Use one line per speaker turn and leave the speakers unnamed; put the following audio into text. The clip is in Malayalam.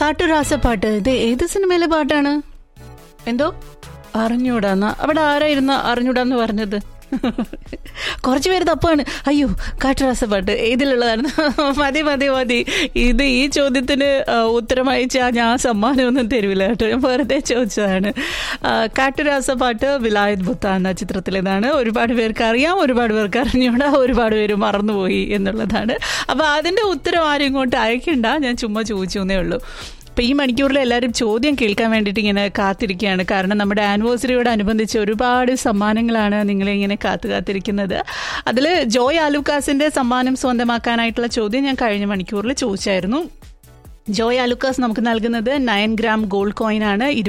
കാട്ടുരാസപ്പാട്ട് ഇത് ഏത് സിനിമയിലെ പാട്ടാണ് എന്തോ അറിഞ്ഞൂടാന്ന അവിടെ ആരായിരുന്ന അറിഞ്ഞൂടാന്ന് പറഞ്ഞത് കുറച്ച് പേര് തപ്പാണ് അയ്യോ കാട്ടുരാസപ്പാട്ട് ഏതിലുള്ളതാണ് മതി മതി മതി ഇത് ഈ ചോദ്യത്തിന് ആ, ഉത്തരം അയച്ചാൽ ഞാൻ സമ്മാനമൊന്നും തരുവില്ല കേട്ടോ ഞാൻ വെറുതെ ചോദിച്ചതാണ് ആ, കാട്ടുരാസപ്പാട്ട് വിലായത് ബുത്ത എന്ന ചിത്രത്തിലേതാണ് ഒരുപാട് പേർക്ക് അറിയാം ഒരുപാട് പേർക്ക് അറിഞ്ഞൂടാ ഒരുപാട് പേര് മറന്നുപോയി എന്നുള്ളതാണ് അപ്പോൾ അതിൻ്റെ ഉത്തരം ആരും ഇങ്ങോട്ട് അയക്കണ്ട ഞാൻ ചുമ്മാ ചോദിച്ചു എന്നേ ഉള്ളൂ അപ്പോൾ ഈ മണിക്കൂറിൽ എല്ലാവരും ചോദ്യം കേൾക്കാൻ വേണ്ടിയിട്ട് ഇങ്ങനെ കാത്തിരിക്കുകയാണ് കാരണം നമ്മുടെ ആനിവേഴ്സറിയോട് അനുബന്ധിച്ച് ഒരുപാട് സമ്മാനങ്ങളാണ് നിങ്ങളെ ഇങ്ങനെ കാത്തു കാത്തിരിക്കുന്നത് അതിൽ ജോയ് ആലുക്കാസിൻ്റെ സമ്മാനം സ്വന്തമാക്കാനായിട്ടുള്ള ചോദ്യം ഞാൻ കഴിഞ്ഞ മണിക്കൂറിൽ ചോദിച്ചായിരുന്നു ജോയ് ആലുക്കാസ് നമുക്ക് നൽകുന്നത് നയൻ ഗ്രാം ഗോൾഡ് കോയിൻ ആണ്